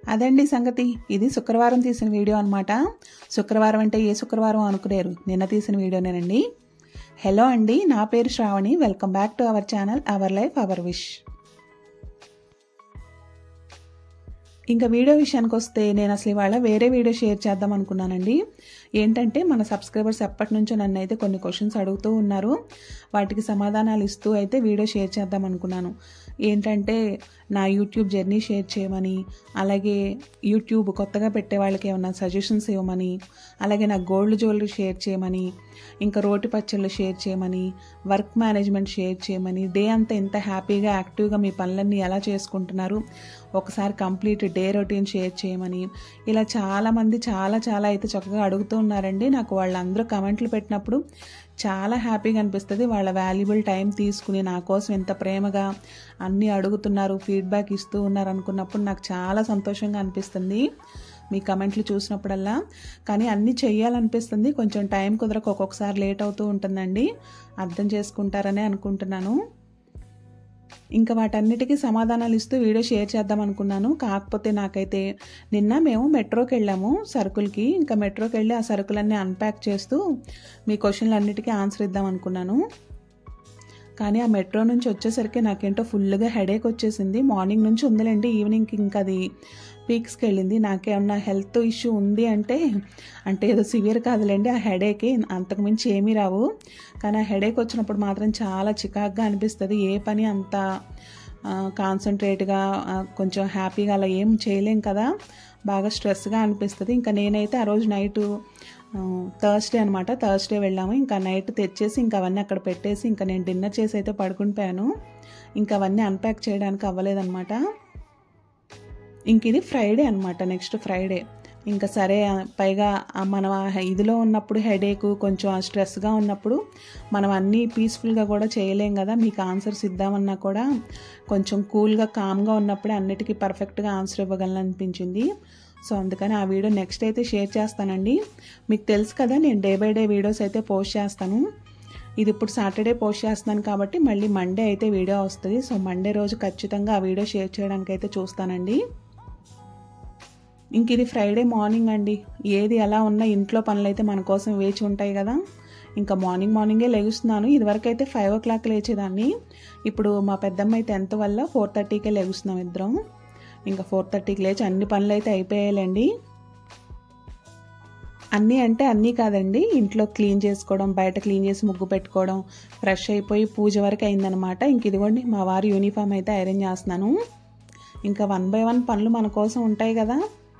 అదండి సంగతి ఇది శుక్రవారం తీసిన వీడియో అనమాట శుక్రవారం అంటే ఏ శుక్రవారం అనుకునేరు నిన్న తీసిన వీడియోనేనండి హలో అండి నా పేరు Shravani welcome back to our channel our life our wish ఇంకా వీడియో విషయానికి వస్తే నేను అసలు ఇవాళ వేరే వీడియో షేర్ చేద్దాం అనుకున్నానండి ఏంటంటే మన సబ్స్క్రైబర్స్ ఎప్పటి నుంచో నన్ను అయితే కొన్ని క్వశ్చన్స్ అడుగుతూ ఉన్నారు వాటికి సమాధానాలు ఇస్తూ అయితే వీడియో షేర్ చేద్దాం అనుకున్నాను ఏంటంటే నా యూట్యూబ్ జర్నీ షేర్ చేయమని అలాగే యూట్యూబ్ కొత్తగా పెట్టే వాళ్ళకి ఏమన్నా సజెషన్స్ ఇవ్వమని అలాగే నా గోల్డ్ జ్యువెలరీ షేర్ చేయమని ఇంకా రోటి పచ్చళ్ళు షేర్ చేయమని వర్క్ మేనేజ్మెంట్ షేర్ చేయమని డే అంతా ఎంత హ్యాపీగా యాక్టివ్గా మీ పనులన్నీ ఎలా చేసుకుంటున్నారు ఒకసారి కంప్లీట్ డే రొటీన్ షేర్ చేయమని ఇలా చాలామంది చాలా చాలా అయితే చక్కగా అడుగుతూ ఉన్నారండి నాకు వాళ్ళందరూ కమెంట్లు పెట్టినప్పుడు చాలా హ్యాపీగా అనిపిస్తుంది వాళ్ళ వాల్యుబుల్ టైం తీసుకుని నా కోసం ఎంత ప్రేమగా అన్నీ అడుగుతున్నారు ఫీడ్బ్యాక్ ఇస్తూ ఉన్నారు అనుకున్నప్పుడు నాకు చాలా సంతోషంగా అనిపిస్తుంది మీ కమెంట్లు చూసినప్పుడల్లా కానీ అన్నీ చెయ్యాలనిపిస్తుంది కొంచెం టైం కుదరక ఒక్కొక్కసారి లేట్ అవుతూ ఉంటుందండి అర్థం చేసుకుంటారనే అనుకుంటున్నాను ఇంకా వాటన్నిటికీ సమాధానాలు ఇస్తూ వీడియో షేర్ చేద్దాం అనుకున్నాను కాకపోతే నాకైతే నిన్న మేము మెట్రోకి వెళ్ళాము సరుకులకి ఇంకా మెట్రోకి వెళ్ళి ఆ సరుకులన్నీ అన్ప్యాక్ చేస్తూ మీ క్వశ్చన్లు అన్నిటికీ ఆన్సర్ ఇద్దాం అనుకున్నాను కానీ ఆ మెట్రో నుంచి వచ్చేసరికి నాకేంటో ఫుల్గా హెడేక్ వచ్చేసింది మార్నింగ్ నుంచి ఉందిలేండి ఈవినింగ్కి ఇంకా అది పీక్స్కి వెళ్ళింది నాకేమన్నా హెల్త్ ఇష్యూ ఉంది అంటే అంటే ఏదో సివియర్ కాదులేండి ఆ హెడేక్ అంతకుమించి ఏమీ రావు కానీ ఆ హెడేక్ వచ్చినప్పుడు మాత్రం చాలా చికాగ్గా అనిపిస్తుంది ఏ పని అంత కాన్సన్ట్రేట్గా కొంచెం హ్యాపీగా అలా ఏం చేయలేం కదా బాగా స్ట్రెస్గా అనిపిస్తుంది ఇంకా నేనైతే ఆ రోజు నైటు థర్స్డే అనమాట థర్స్డే వెళ్ళాము ఇంకా నైట్ తెచ్చేసి ఇంకా అవన్నీ అక్కడ పెట్టేసి ఇంకా నేను డిన్నర్ చేసి అయితే పడుకుంటాను ఇంకా అవన్నీ అన్ప్యాక్ చేయడానికి అవ్వలేదన్నమాట ఇంక ఇది ఫ్రైడే అనమాట నెక్స్ట్ ఫ్రైడే ఇంకా సరే పైగా మనం ఇదిలో ఉన్నప్పుడు హెడేక్ కొంచెం స్ట్రెస్గా ఉన్నప్పుడు మనం అన్నీ పీస్ఫుల్గా కూడా చేయలేం కదా మీకు ఆన్సర్స్ ఇద్దామన్నా కూడా కొంచెం కూల్గా కామ్గా ఉన్నప్పుడే అన్నిటికీ పర్ఫెక్ట్గా ఆన్సర్ ఇవ్వగలను అనిపించింది సో అందుకని ఆ వీడియో నెక్స్ట్ అయితే షేర్ చేస్తానండి మీకు తెలుసు కదా నేను డే బై డే వీడియోస్ అయితే పోస్ట్ చేస్తాను ఇది ఇప్పుడు సాటర్డే పోస్ట్ చేస్తున్నాను కాబట్టి మళ్ళీ మండే అయితే వీడియో వస్తుంది సో మండే రోజు ఖచ్చితంగా ఆ వీడియో షేర్ చేయడానికి అయితే చూస్తానండి ఇంక ఇది ఫ్రైడే మార్నింగ్ అండి ఏది ఎలా ఉన్నా ఇంట్లో పనులు అయితే మన కోసం వేచి ఉంటాయి కదా ఇంకా మార్నింగ్ మార్నింగే లెగుస్తున్నాను ఇదివరకు అయితే ఫైవ్ ఓ క్లాక్ లేచేదాన్ని ఇప్పుడు మా పెద్దమ్మ అయితే టెన్త్ వల్ల ఫోర్ థర్టీకే లెగుస్తున్నాం ఇద్దరం ఇంకా ఫోర్ థర్టీకి లేచి అన్ని పనులు అయితే అయిపోయాయండి అన్నీ అంటే అన్నీ కాదండి ఇంట్లో క్లీన్ చేసుకోవడం బయట క్లీన్ చేసి ముగ్గు పెట్టుకోవడం ఫ్రెష్ అయిపోయి పూజ వరకు అయిందనమాట ఇంక ఇదిగోండి మా వారి యూనిఫామ్ అయితే ఐరన్ చేస్తున్నాను ఇంకా వన్ బై వన్ పనులు మన కోసం ఉంటాయి కదా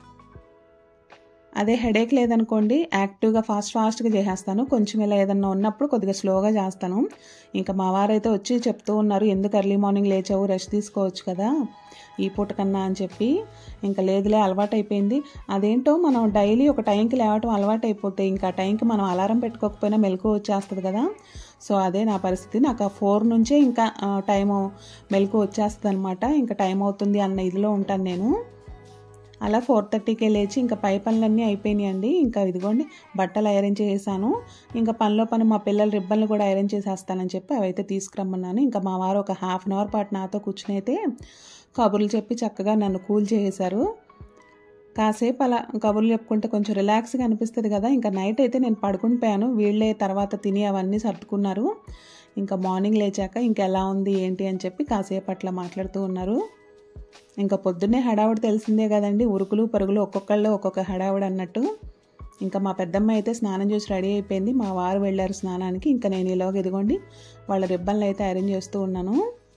అదే హెడేక్ లేదనుకోండి యాక్టివ్గా ఫాస్ట్ ఫాస్ట్గా చేసేస్తాను కొంచెం ఇలా ఏదన్నా ఉన్నప్పుడు కొద్దిగా స్లోగా చేస్తాను ఇంకా మా వారైతే వచ్చి చెప్తూ ఉన్నారు ఎందుకు ఎర్లీ మార్నింగ్ లేచావు రెస్ట్ తీసుకోవచ్చు కదా ఈ పూట కన్నా అని చెప్పి ఇంకా లేదులే అలవాటు అయిపోయింది అదేంటో మనం డైలీ ఒక టైంకి లేవటం అలవాటు అయిపోతే ఇంకా టైంకి మనం అలారం పెట్టుకోకపోయినా మెలకు వచ్చేస్తుంది కదా సో అదే నా పరిస్థితి నాకు ఆ ఫోర్ నుంచే ఇంకా టైము మెలకు వచ్చేస్తుంది అనమాట ఇంకా టైం అవుతుంది అన్న ఇదిలో ఉంటాను నేను అలా ఫోర్ థర్టీకే లేచి ఇంకా పై పనులన్నీ అయిపోయినాయండి ఇంకా ఇదిగోండి బట్టలు ఐరన్ చేసేసాను ఇంకా పనిలో పని మా పిల్లల రిబ్బన్లు కూడా ఐరన్ చేసేస్తానని చెప్పి అవైతే తీసుకురమ్మన్నాను ఇంకా మా వారు ఒక హాఫ్ అన్ అవర్ పాటు నాతో కూర్చుని అయితే కబుర్లు చెప్పి చక్కగా నన్ను కూల్ చేసేశారు కాసేపు అలా కబుర్లు చెప్పుకుంటే కొంచెం రిలాక్స్గా అనిపిస్తుంది కదా ఇంకా నైట్ అయితే నేను పడుకుంటాను వీళ్ళే తర్వాత తిని అవన్నీ సర్దుకున్నారు ఇంకా మార్నింగ్ లేచాక ఇంకా ఎలా ఉంది ఏంటి అని చెప్పి కాసేపు అట్లా మాట్లాడుతూ ఉన్నారు ఇంకా పొద్దున్నే హడావుడి తెలిసిందే కదండి ఉరుకులు పరుగులు ఒక్కొక్కళ్ళు ఒక్కొక్క హడావుడి అన్నట్టు ఇంకా మా పెద్దమ్మ అయితే స్నానం చేసి రెడీ అయిపోయింది మా వారు వెళ్ళారు స్నానానికి ఇంకా నేను ఇలాగ ఎదుగోండి వాళ్ళ రిబ్బన్లు అయితే అరేంజ్ చేస్తూ ఉన్నాను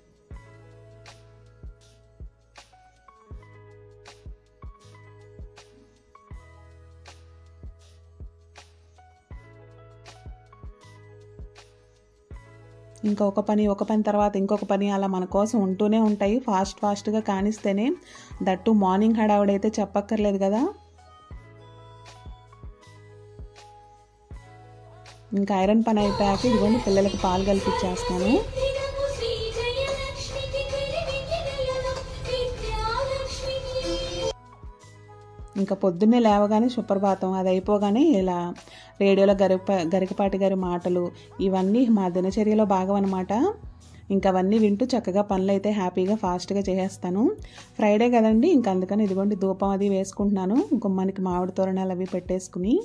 ఇంకా ఒక పని ఒక పని తర్వాత ఇంకొక పని అలా మన కోసం ఉంటూనే ఉంటాయి ఫాస్ట్ ఫాస్ట్గా కానిస్తేనే దట్టు మార్నింగ్ హడావుడైతే చెప్పక్కర్లేదు కదా ఇంకా ఐరన్ పని అయిపోయాక ఇదిగోండి పిల్లలకి పాలు కల్పించేస్తాను ఇంకా పొద్దున్నే లేవగానే సుప్రభాతం అది అయిపోగానే ఇలా రేడియోలో గరిక గరికపాటి గారి మాటలు ఇవన్నీ మా దినచర్యలో భాగం అనమాట ఇంకా అవన్నీ వింటూ చక్కగా పనులు అయితే హ్యాపీగా ఫాస్ట్గా చేసేస్తాను ఫ్రైడే కదండి ఇంకా అందుకని ఇదిగోండి ధూపం అది వేసుకుంటున్నాను గుమ్మానికి మామిడి తోరణాలు అవి పెట్టేసుకుని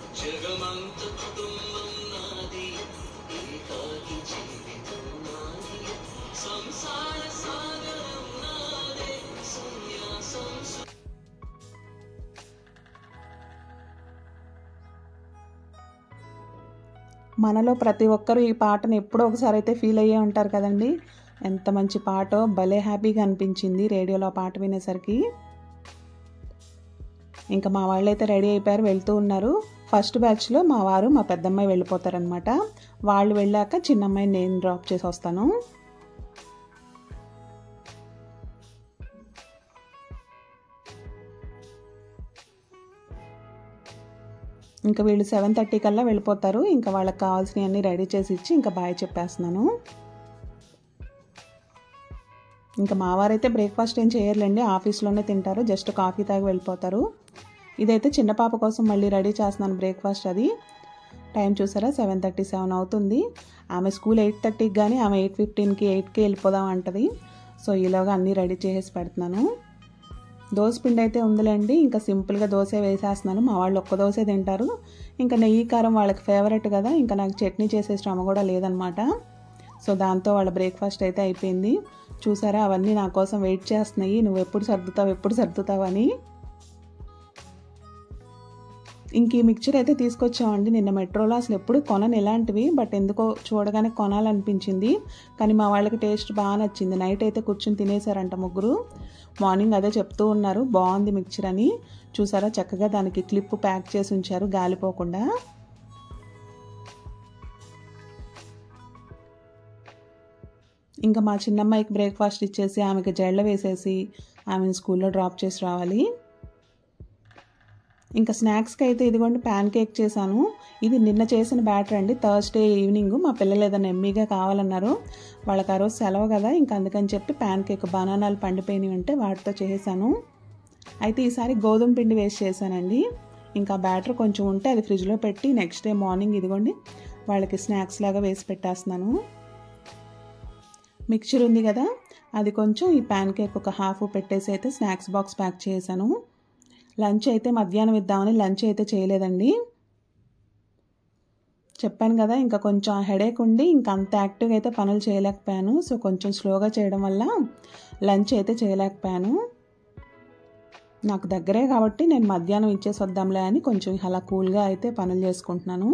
మనలో ప్రతి ఒక్కరూ ఈ పాటను ఎప్పుడో ఒకసారి అయితే ఫీల్ అయ్యే ఉంటారు కదండి ఎంత మంచి పాటో భలే హ్యాపీగా అనిపించింది రేడియోలో ఆ పాట వినేసరికి ఇంకా మా వాళ్ళు అయితే రెడీ అయిపోయారు వెళ్తూ ఉన్నారు ఫస్ట్ బ్యాచ్లో మా వారు మా పెద్దమ్మాయి వెళ్ళిపోతారనమాట వాళ్ళు వెళ్ళాక చిన్నమ్మాయి నేను డ్రాప్ చేసి వస్తాను ఇంకా వీళ్ళు సెవెన్ థర్టీ కల్లా వెళ్ళిపోతారు ఇంకా వాళ్ళకి కావాల్సినవన్నీ రెడీ చేసి ఇచ్చి ఇంకా బాయ్ చెప్పేస్తున్నాను ఇంకా మావారైతే బ్రేక్ఫాస్ట్ ఏం చేయర్లేండి ఆఫీస్లోనే తింటారు జస్ట్ కాఫీ తాగి వెళ్ళిపోతారు ఇదైతే చిన్న పాప కోసం మళ్ళీ రెడీ చేస్తున్నాను బ్రేక్ఫాస్ట్ అది టైం చూసారా సెవెన్ థర్టీ సెవెన్ అవుతుంది ఆమె స్కూల్ ఎయిట్ థర్టీకి కానీ ఆమె ఎయిట్ ఫిఫ్టీన్కి ఎయిట్కి వెళ్ళిపోదాం అంటది సో ఈలోగా అన్నీ రెడీ చేసేసి పెడుతున్నాను దోశ పిండి అయితే ఉందిలేండి ఇంకా సింపుల్గా దోశ వేసేస్తున్నాను మా వాళ్ళు ఒక్క దోశ తింటారు ఇంకా నెయ్యి కారం వాళ్ళకి ఫేవరెట్ కదా ఇంకా నాకు చట్నీ చేసే శ్రమ కూడా లేదనమాట సో దాంతో వాళ్ళ బ్రేక్ఫాస్ట్ అయితే అయిపోయింది చూసారా అవన్నీ నా కోసం వెయిట్ చేస్తున్నాయి నువ్వు ఎప్పుడు సర్దుతావు ఎప్పుడు సర్దుతావు అని ఇంక ఈ మిక్చర్ అయితే తీసుకొచ్చామండి నిన్న మెట్రోలో అసలు ఎప్పుడు కొనను ఎలాంటివి బట్ ఎందుకో చూడగానే కొనాలనిపించింది కానీ మా వాళ్ళకి టేస్ట్ బాగా నచ్చింది నైట్ అయితే కూర్చుని తినేసారంట ముగ్గురు మార్నింగ్ అదే చెప్తూ ఉన్నారు బాగుంది మిక్చర్ అని చూసారా చక్కగా దానికి క్లిప్ ప్యాక్ చేసి ఉంచారు గాలిపోకుండా ఇంకా మా చిన్నమ్మాయికి బ్రేక్ఫాస్ట్ ఇచ్చేసి ఆమెకి జెళ్ళ వేసేసి ఆమెను స్కూల్లో డ్రాప్ చేసి రావాలి ఇంకా స్నాక్స్కి అయితే ఇదిగోండి ప్యాన్ కేక్ చేశాను ఇది నిన్న చేసిన బ్యాటర్ అండి థర్స్డే ఈవినింగ్ మా పిల్లలు ఏదైనా ఎమ్మీగా కావాలన్నారు వాళ్ళకి ఆ రోజు సెలవు కదా ఇంకా అందుకని చెప్పి ప్యాన్ కేక్ బనానాలు పండిపోయినవి ఉంటే వాటితో చేశాను అయితే ఈసారి గోధుమ పిండి వేస్ట్ చేశానండి ఇంకా బ్యాటర్ కొంచెం ఉంటే అది ఫ్రిడ్జ్లో పెట్టి నెక్స్ట్ డే మార్నింగ్ ఇదిగోండి వాళ్ళకి స్నాక్స్ లాగా వేసి పెట్టేస్తున్నాను మిక్చర్ ఉంది కదా అది కొంచెం ఈ ప్యాన్ కేక్ ఒక హాఫ్ పెట్టేసి అయితే స్నాక్స్ బాక్స్ ప్యాక్ చేశాను లంచ్ అయితే మధ్యాహ్నం ఇద్దామని లంచ్ అయితే చేయలేదండి చెప్పాను కదా ఇంకా కొంచెం హెడేక్ ఉండి ఇంకా అంత యాక్టివ్గా అయితే పనులు చేయలేకపోయాను సో కొంచెం స్లోగా చేయడం వల్ల లంచ్ అయితే చేయలేకపోయాను నాకు దగ్గరే కాబట్టి నేను మధ్యాహ్నం ఇచ్చేసి వద్దాంలే అని కొంచెం అలా కూల్గా అయితే పనులు చేసుకుంటున్నాను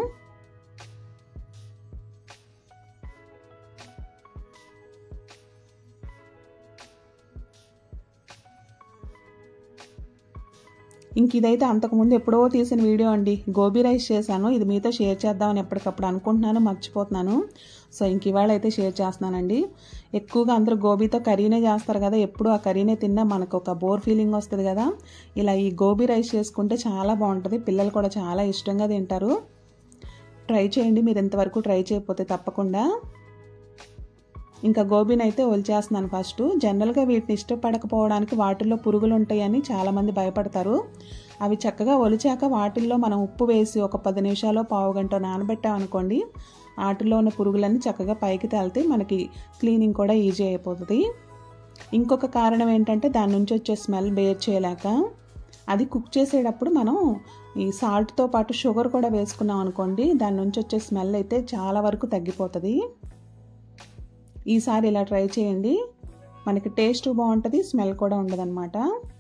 ఇంక ఇదైతే అంతకుముందు ఎప్పుడో తీసిన వీడియో అండి గోబీ రైస్ చేశాను ఇది మీతో షేర్ చేద్దామని ఎప్పటికప్పుడు అనుకుంటున్నాను మర్చిపోతున్నాను సో ఇంక ఇవాళ అయితే షేర్ చేస్తున్నానండి ఎక్కువగా అందరూ గోబీతో కర్రీనే చేస్తారు కదా ఎప్పుడు ఆ కర్రీనే తిన్నా మనకు ఒక బోర్ ఫీలింగ్ వస్తుంది కదా ఇలా ఈ గోబీ రైస్ చేసుకుంటే చాలా బాగుంటుంది పిల్లలు కూడా చాలా ఇష్టంగా తింటారు ట్రై చేయండి మీరు ఇంతవరకు ట్రై చేయకపోతే తప్పకుండా ఇంకా గోబీని అయితే ఒలిచేస్తున్నాను ఫస్ట్ జనరల్గా వీటిని ఇష్టపడకపోవడానికి వాటిల్లో పురుగులు ఉంటాయని చాలామంది భయపడతారు అవి చక్కగా ఒలిచాక వాటిల్లో మనం ఉప్పు వేసి ఒక పది నిమిషాలు పావు గంట నానబెట్టామనుకోండి వాటిలో ఉన్న పురుగులన్నీ చక్కగా పైకి తేలితే మనకి క్లీనింగ్ కూడా ఈజీ అయిపోతుంది ఇంకొక కారణం ఏంటంటే దాని నుంచి వచ్చే స్మెల్ బేర్ చేయలేక అది కుక్ చేసేటప్పుడు మనం ఈ సాల్ట్తో పాటు షుగర్ కూడా వేసుకున్నాం అనుకోండి దాని నుంచి వచ్చే స్మెల్ అయితే చాలా వరకు తగ్గిపోతుంది ఈసారి ఇలా ట్రై చేయండి మనకి టేస్ట్ బాగుంటుంది స్మెల్ కూడా ఉండదన్నమాట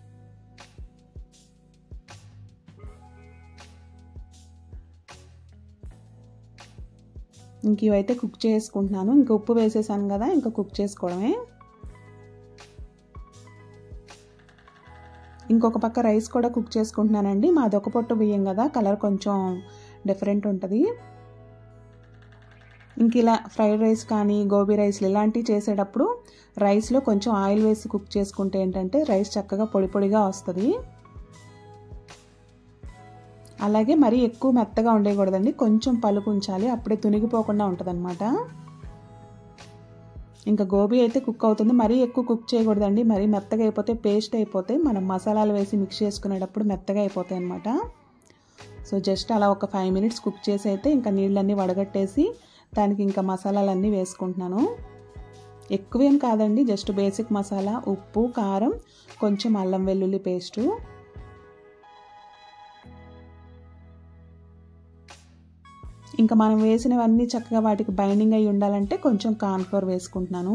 ఇంక ఇవైతే కుక్ చేసుకుంటున్నాను ఇంకా ఉప్పు వేసేసాను కదా ఇంకా కుక్ చేసుకోవడమే ఇంకొక పక్క రైస్ కూడా కుక్ చేసుకుంటున్నానండి మాది ఒక పొట్టు బియ్యం కదా కలర్ కొంచెం డిఫరెంట్ ఉంటుంది ఇంక ఇలా ఫ్రైడ్ రైస్ కానీ గోబీ రైస్లు ఇలాంటివి చేసేటప్పుడు రైస్లో కొంచెం ఆయిల్ వేసి కుక్ చేసుకుంటే ఏంటంటే రైస్ చక్కగా పొడి పొడిగా వస్తుంది అలాగే మరీ ఎక్కువ మెత్తగా ఉండకూడదండి కొంచెం పలుకు ఉంచాలి అప్పుడే తునిగిపోకుండా ఉంటుంది అనమాట ఇంకా గోబీ అయితే కుక్ అవుతుంది మరీ ఎక్కువ కుక్ చేయకూడదండి మరీ మెత్తగా అయిపోతే పేస్ట్ అయిపోతే మనం మసాలాలు వేసి మిక్స్ చేసుకునేటప్పుడు మెత్తగా అయిపోతాయి అనమాట సో జస్ట్ అలా ఒక ఫైవ్ మినిట్స్ కుక్ చేసి అయితే ఇంకా నీళ్ళన్నీ వడగట్టేసి దానికి ఇంకా మసాలాలన్నీ వేసుకుంటున్నాను ఎక్కువేం కాదండి జస్ట్ బేసిక్ మసాలా ఉప్పు కారం కొంచెం అల్లం వెల్లుల్లి పేస్టు ఇంకా మనం వేసినవన్నీ చక్కగా వాటికి బైండింగ్ అయి ఉండాలంటే కొంచెం కార్న్ఫ్లోర్ వేసుకుంటున్నాను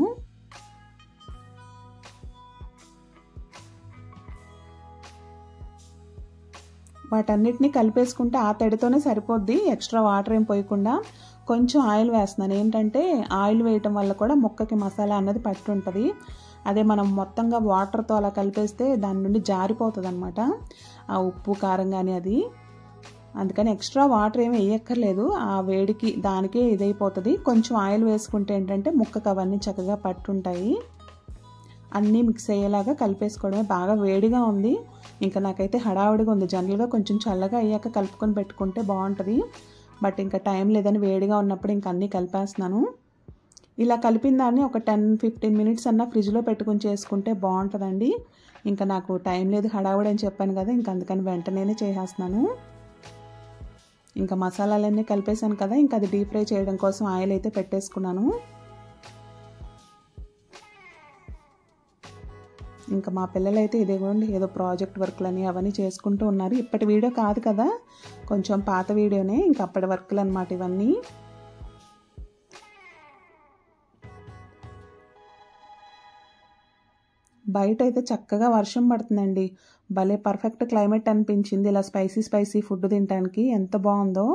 వాటన్నిటిని కలిపేసుకుంటే ఆ తడితోనే సరిపోద్ది ఎక్స్ట్రా వాటర్ ఏం పోయకుండా కొంచెం ఆయిల్ వేస్తున్నాను ఏంటంటే ఆయిల్ వేయటం వల్ల కూడా ముక్కకి మసాలా అన్నది పట్టి ఉంటుంది అదే మనం మొత్తంగా వాటర్తో అలా కలిపేస్తే దాని నుండి జారిపోతుంది అనమాట ఆ ఉప్పు కారం కానీ అది అందుకని ఎక్స్ట్రా వాటర్ ఏమి వేయక్కర్లేదు ఆ వేడికి దానికే ఇదైపోతుంది కొంచెం ఆయిల్ వేసుకుంటే ఏంటంటే ముక్కకు అవన్నీ చక్కగా పట్టుంటాయి అన్నీ మిక్స్ అయ్యేలాగా కలిపేసుకోవడమే బాగా వేడిగా ఉంది ఇంకా నాకైతే హడావుడిగా ఉంది జనరల్గా కొంచెం చల్లగా అయ్యాక కలుపుకొని పెట్టుకుంటే బాగుంటుంది బట్ ఇంకా టైం లేదని వేడిగా ఉన్నప్పుడు ఇంక అన్నీ కలిపేస్తున్నాను ఇలా కలిపిన దాన్ని ఒక టెన్ ఫిఫ్టీన్ మినిట్స్ అన్న ఫ్రిడ్జ్లో పెట్టుకుని చేసుకుంటే బాగుంటుందండి ఇంకా నాకు టైం లేదు హడావుడి అని చెప్పాను కదా ఇంకా అందుకని వెంటనే చేసేస్తున్నాను ఇంకా మసాలాలన్నీ కలిపేశాను కదా ఇంకా అది డీప్ ఫ్రై చేయడం కోసం ఆయిల్ అయితే పెట్టేసుకున్నాను ఇంకా మా పిల్లలైతే ఇదేగోండి ఏదో ప్రాజెక్ట్ వర్క్లని అవన్నీ చేసుకుంటూ ఉన్నారు ఇప్పటి వీడియో కాదు కదా కొంచెం పాత వీడియోనే ఇంకా అప్పటి వర్క్లు అనమాట ఇవన్నీ బయట అయితే చక్కగా వర్షం పడుతుందండి భలే పర్ఫెక్ట్ క్లైమేట్ అనిపించింది ఇలా స్పైసీ స్పైసీ ఫుడ్ తినడానికి ఎంత బాగుందో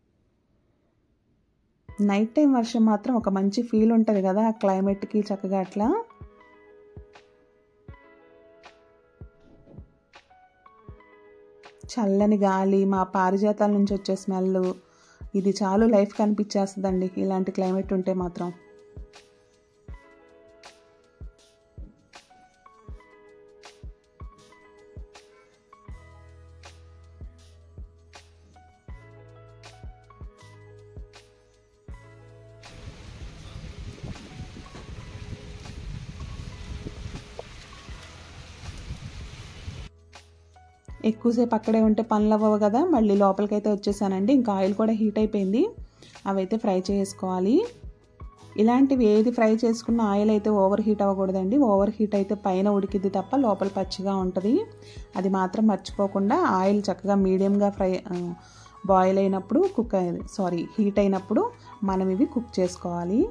నైట్ టైం వర్షం మాత్రం ఒక మంచి ఫీల్ ఉంటుంది కదా ఆ క్లైమేట్కి చక్కగా అట్లా చల్లని గాలి మా పారిజాతాల నుంచి వచ్చే స్మెల్ ఇది చాలు లైఫ్ కనిపించేస్తుందండి ఇలాంటి క్లైమేట్ ఉంటే మాత్రం ఎక్కువసేపు అక్కడే ఉంటే పనులు అవ్వవు కదా మళ్ళీ లోపలికి అయితే వచ్చేసానండి ఇంకా ఆయిల్ కూడా హీట్ అయిపోయింది అవైతే ఫ్రై చేసుకోవాలి ఇలాంటివి ఏది ఫ్రై చేసుకున్న ఆయిల్ అయితే ఓవర్ హీట్ అవ్వకూడదండి ఓవర్ హీట్ అయితే పైన ఉడికిద్ది తప్ప లోపల పచ్చిగా ఉంటుంది అది మాత్రం మర్చిపోకుండా ఆయిల్ చక్కగా మీడియంగా ఫ్రై బాయిల్ అయినప్పుడు కుక్ సారీ హీట్ అయినప్పుడు మనం ఇవి కుక్ చేసుకోవాలి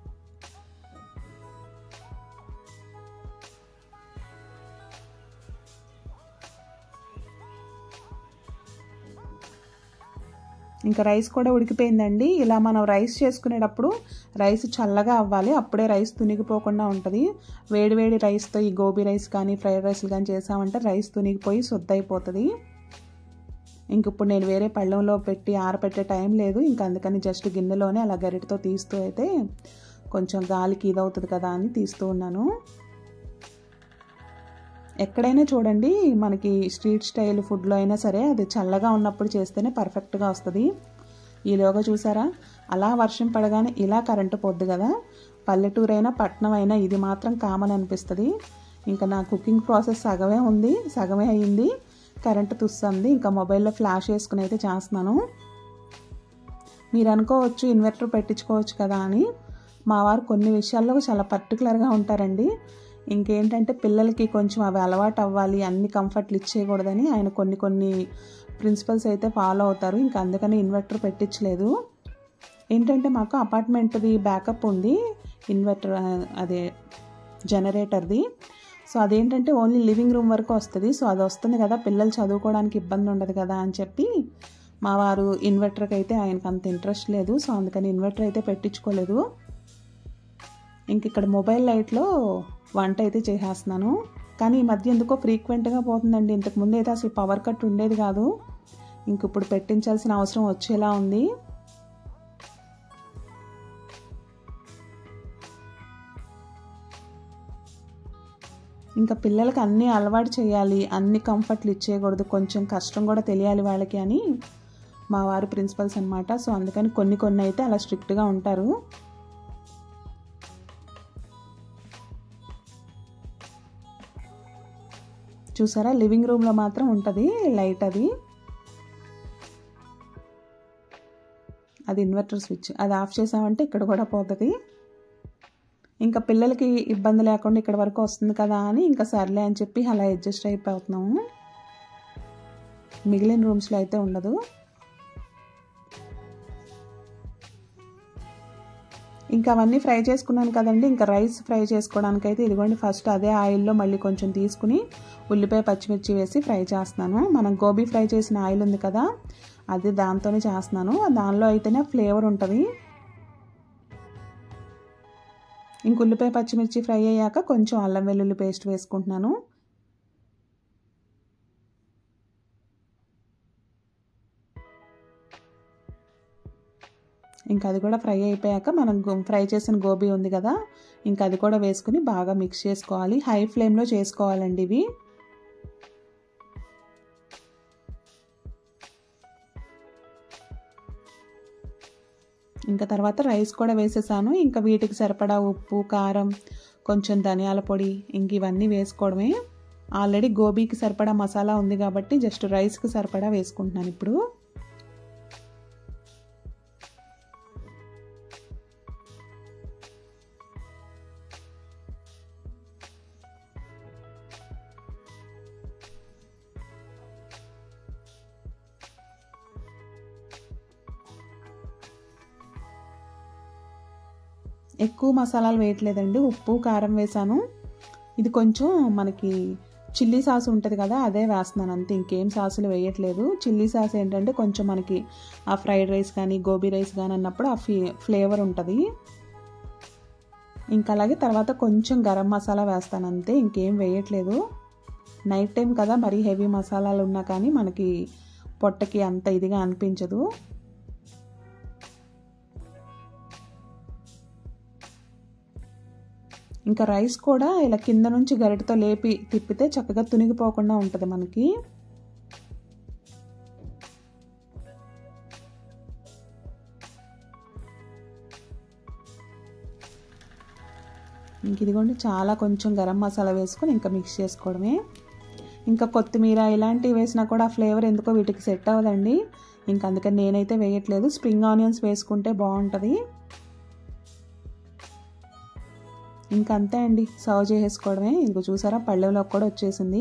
ఇంకా రైస్ కూడా ఉడికిపోయిందండి ఇలా మనం రైస్ చేసుకునేటప్పుడు రైస్ చల్లగా అవ్వాలి అప్పుడే రైస్ తునిగిపోకుండా ఉంటుంది వేడివేడి రైస్తో ఈ గోబీ రైస్ కానీ ఫ్రైడ్ రైస్లు కానీ చేసామంటే రైస్ తునిగిపోయి శుద్ధ అయిపోతుంది ఇంక ఇప్పుడు నేను వేరే పళ్ళెంలో పెట్టి ఆరపెట్టే టైం లేదు ఇంక అందుకని జస్ట్ గిన్నెలోనే అలా గరిటతో తీస్తూ అయితే కొంచెం గాలికి ఇదవుతుంది కదా అని తీస్తూ ఉన్నాను ఎక్కడైనా చూడండి మనకి స్ట్రీట్ స్టైల్ ఫుడ్లో అయినా సరే అది చల్లగా ఉన్నప్పుడు చేస్తేనే పర్ఫెక్ట్గా వస్తుంది ఈలోగా చూసారా అలా వర్షం పడగానే ఇలా కరెంటు పోద్ది కదా పల్లెటూరు అయినా పట్టణం అయినా ఇది మాత్రం కామన్ అనిపిస్తుంది ఇంకా నా కుకింగ్ ప్రాసెస్ సగమే ఉంది సగమే అయ్యింది కరెంటు తుస్తుంది ఇంకా మొబైల్లో ఫ్లాష్ వేసుకుని అయితే చేస్తున్నాను మీరు అనుకోవచ్చు ఇన్వర్టర్ పెట్టించుకోవచ్చు కదా అని మా వారు కొన్ని విషయాల్లో చాలా పర్టికులర్గా ఉంటారండి ఇంకేంటంటే పిల్లలకి కొంచెం అవి అలవాటు అవ్వాలి అన్ని కంఫర్ట్లు ఇచ్చేయకూడదని ఆయన కొన్ని కొన్ని ప్రిన్సిపల్స్ అయితే ఫాలో అవుతారు ఇంకా అందుకని ఇన్వర్టర్ పెట్టించలేదు ఏంటంటే మాకు అపార్ట్మెంట్ది బ్యాకప్ ఉంది ఇన్వర్టర్ అదే జనరేటర్ది సో అదేంటంటే ఓన్లీ లివింగ్ రూమ్ వరకు వస్తుంది సో అది వస్తుంది కదా పిల్లలు చదువుకోవడానికి ఇబ్బంది ఉండదు కదా అని చెప్పి మా వారు ఇన్వర్టర్కి అయితే ఆయనకు అంత ఇంట్రెస్ట్ లేదు సో అందుకని ఇన్వర్టర్ అయితే పెట్టించుకోలేదు ఇంక ఇక్కడ మొబైల్ లైట్లో వంట అయితే చేసేస్తున్నాను కానీ ఈ మధ్య ఎందుకో ఫ్రీక్వెంట్గా పోతుందండి ఇంతకుముందు అయితే అసలు పవర్ కట్ ఉండేది కాదు ఇంక ఇప్పుడు పెట్టించాల్సిన అవసరం వచ్చేలా ఉంది ఇంకా పిల్లలకి అన్నీ అలవాటు చేయాలి అన్ని కంఫర్ట్లు ఇచ్చేయకూడదు కొంచెం కష్టం కూడా తెలియాలి వాళ్ళకి అని మా వారి ప్రిన్సిపల్స్ అనమాట సో అందుకని కొన్ని కొన్ని అయితే అలా స్ట్రిక్ట్గా ఉంటారు చూసారా లివింగ్ రూమ్లో మాత్రం ఉంటుంది లైట్ అది అది ఇన్వర్టర్ స్విచ్ అది ఆఫ్ చేసామంటే ఇక్కడ కూడా పోతుంది ఇంకా పిల్లలకి ఇబ్బంది లేకుండా ఇక్కడ వరకు వస్తుంది కదా అని ఇంకా సర్లే అని చెప్పి అలా అడ్జస్ట్ అయిపోతున్నాము మిగిలిన రూమ్స్లో అయితే ఉండదు ఇంకా అవన్నీ ఫ్రై చేసుకున్నాను కదండి ఇంకా రైస్ ఫ్రై చేసుకోవడానికి అయితే ఇదిగోండి ఫస్ట్ అదే ఆయిల్లో మళ్ళీ కొంచెం తీసుకుని ఉల్లిపాయ పచ్చిమిర్చి వేసి ఫ్రై చేస్తున్నాను మనం గోబీ ఫ్రై చేసిన ఆయిల్ ఉంది కదా అది దాంతోనే చేస్తున్నాను దానిలో అయితేనే ఫ్లేవర్ ఉంటుంది ఇంక ఉల్లిపాయ పచ్చిమిర్చి ఫ్రై అయ్యాక కొంచెం అల్లం వెల్లుల్లి పేస్ట్ వేసుకుంటున్నాను ఇంకా అది కూడా ఫ్రై అయిపోయాక మనం ఫ్రై చేసిన గోబీ ఉంది కదా ఇంకా అది కూడా వేసుకుని బాగా మిక్స్ చేసుకోవాలి హై ఫ్లేమ్లో చేసుకోవాలండి ఇవి ఇంకా తర్వాత రైస్ కూడా వేసేసాను ఇంకా వీటికి సరిపడా ఉప్పు కారం కొంచెం ధనియాల పొడి ఇంక ఇవన్నీ వేసుకోవడమే ఆల్రెడీ గోబీకి సరిపడా మసాలా ఉంది కాబట్టి జస్ట్ రైస్కి సరిపడా వేసుకుంటున్నాను ఇప్పుడు ఎక్కువ మసాలాలు వేయట్లేదండి ఉప్పు కారం వేసాను ఇది కొంచెం మనకి చిల్లీ సాస్ ఉంటుంది కదా అదే వేస్తున్నాను అంతే ఇంకేం సాసులు వేయట్లేదు చిల్లీ సాస్ ఏంటంటే కొంచెం మనకి ఆ ఫ్రైడ్ రైస్ కానీ గోబీ రైస్ కానీ అన్నప్పుడు ఆ ఫీ ఫ్లేవర్ ఉంటుంది ఇంకా అలాగే తర్వాత కొంచెం గరం మసాలా వేస్తాను అంతే ఇంకేం వేయట్లేదు నైట్ టైం కదా మరీ హెవీ మసాలాలు ఉన్నా కానీ మనకి పొట్టకి అంత ఇదిగా అనిపించదు ఇంకా రైస్ కూడా ఇలా కింద నుంచి గరిటతో లేపి తిప్పితే చక్కగా తునిగిపోకుండా ఉంటుంది మనకి ఇంక ఇదిగోండి చాలా కొంచెం గరం మసాలా వేసుకొని ఇంకా మిక్స్ చేసుకోవడమే ఇంకా కొత్తిమీర ఇలాంటివి వేసినా కూడా ఆ ఫ్లేవర్ ఎందుకో వీటికి సెట్ అవ్వదండి ఇంకా అందుకని నేనైతే వేయట్లేదు స్ప్రింగ్ ఆనియన్స్ వేసుకుంటే బాగుంటుంది ఇంకా అంతే అండి సర్వ్ చేసేసుకోవడమే ఇంకో చూసారా పళ్ళెంలోకి కూడా వచ్చేసింది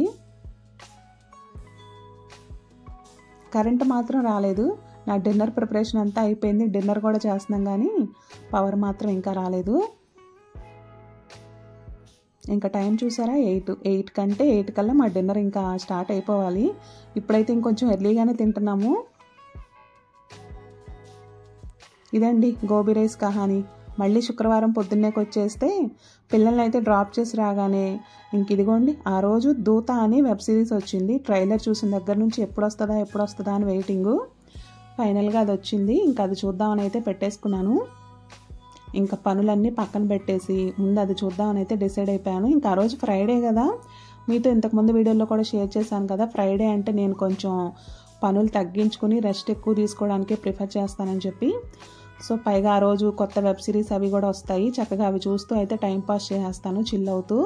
కరెంట్ మాత్రం రాలేదు నా డిన్నర్ ప్రిపరేషన్ అంతా అయిపోయింది డిన్నర్ కూడా చేస్తున్నాం కానీ పవర్ మాత్రం ఇంకా రాలేదు ఇంకా టైం చూసారా ఎయిట్ ఎయిట్ కంటే ఎయిట్ కల్లా మా డిన్నర్ ఇంకా స్టార్ట్ అయిపోవాలి ఇప్పుడైతే ఇంకొంచెం ఎర్లీగానే తింటున్నాము ఇదండి గోబీ రైస్ కహాని మళ్ళీ శుక్రవారం పొద్దున్నేకి వచ్చేస్తే పిల్లల్ని అయితే డ్రాప్ చేసి రాగానే ఇంక ఇదిగోండి ఆ రోజు దూత అని వెబ్ సిరీస్ వచ్చింది ట్రైలర్ చూసిన దగ్గర నుంచి ఎప్పుడు వస్తుందా ఎప్పుడు వస్తుందా అని వెయిటింగు ఫైనల్గా అది వచ్చింది ఇంకా అది చూద్దామని అయితే పెట్టేసుకున్నాను ఇంకా పనులన్నీ పక్కన పెట్టేసి ముందు అది చూద్దామని అయితే డిసైడ్ అయిపోయాను ఇంకా ఆ రోజు ఫ్రైడే కదా మీతో ఇంతకుముందు వీడియోలో కూడా షేర్ చేశాను కదా ఫ్రైడే అంటే నేను కొంచెం పనులు తగ్గించుకుని రెస్ట్ ఎక్కువ తీసుకోవడానికి ప్రిఫర్ చేస్తానని చెప్పి సో పైగా ఆ రోజు కొత్త వెబ్ సిరీస్ అవి కూడా వస్తాయి చక్కగా అవి చూస్తూ అయితే టైం పాస్ చేసేస్తాను చిల్ అవుతూ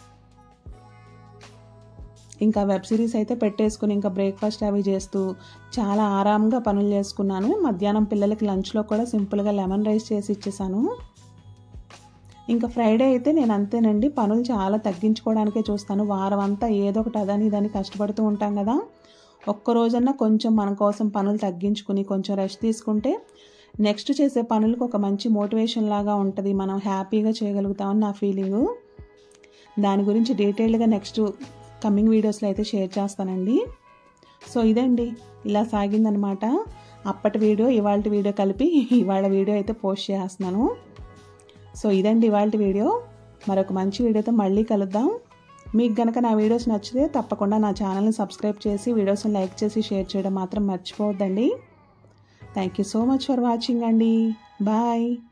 ఇంకా వెబ్ సిరీస్ అయితే పెట్టేసుకుని ఇంకా బ్రేక్ఫాస్ట్ అవి చేస్తూ చాలా ఆరాంగా పనులు చేసుకున్నాను మధ్యాహ్నం పిల్లలకి లంచ్లో కూడా సింపుల్గా లెమన్ రైస్ చేసి ఇచ్చేసాను ఇంకా ఫ్రైడే అయితే నేను అంతేనండి పనులు చాలా తగ్గించుకోవడానికే చూస్తాను వారం అంతా ఏదో ఒకటి అదని ఇదని కష్టపడుతూ ఉంటాం కదా ఒక్క రోజన్నా కొంచెం మన కోసం పనులు తగ్గించుకుని కొంచెం రెస్ట్ తీసుకుంటే నెక్స్ట్ చేసే పనులకు ఒక మంచి మోటివేషన్ లాగా ఉంటుంది మనం హ్యాపీగా చేయగలుగుతామని నా ఫీలింగు దాని గురించి డీటెయిల్డ్గా నెక్స్ట్ కమింగ్ వీడియోస్లో అయితే షేర్ చేస్తానండి సో ఇదండి ఇలా సాగిందనమాట అప్పటి వీడియో ఇవాళ వీడియో కలిపి ఇవాళ వీడియో అయితే పోస్ట్ చేస్తున్నాను సో ఇదండి ఇవాళ వీడియో మరొక మంచి వీడియోతో మళ్ళీ కలుద్దాం మీకు గనక నా వీడియోస్ నచ్చితే తప్పకుండా నా ఛానల్ని సబ్స్క్రైబ్ చేసి వీడియోస్ని లైక్ చేసి షేర్ చేయడం మాత్రం మర్చిపోవద్దండి thank you so much for watching అండి బాయ్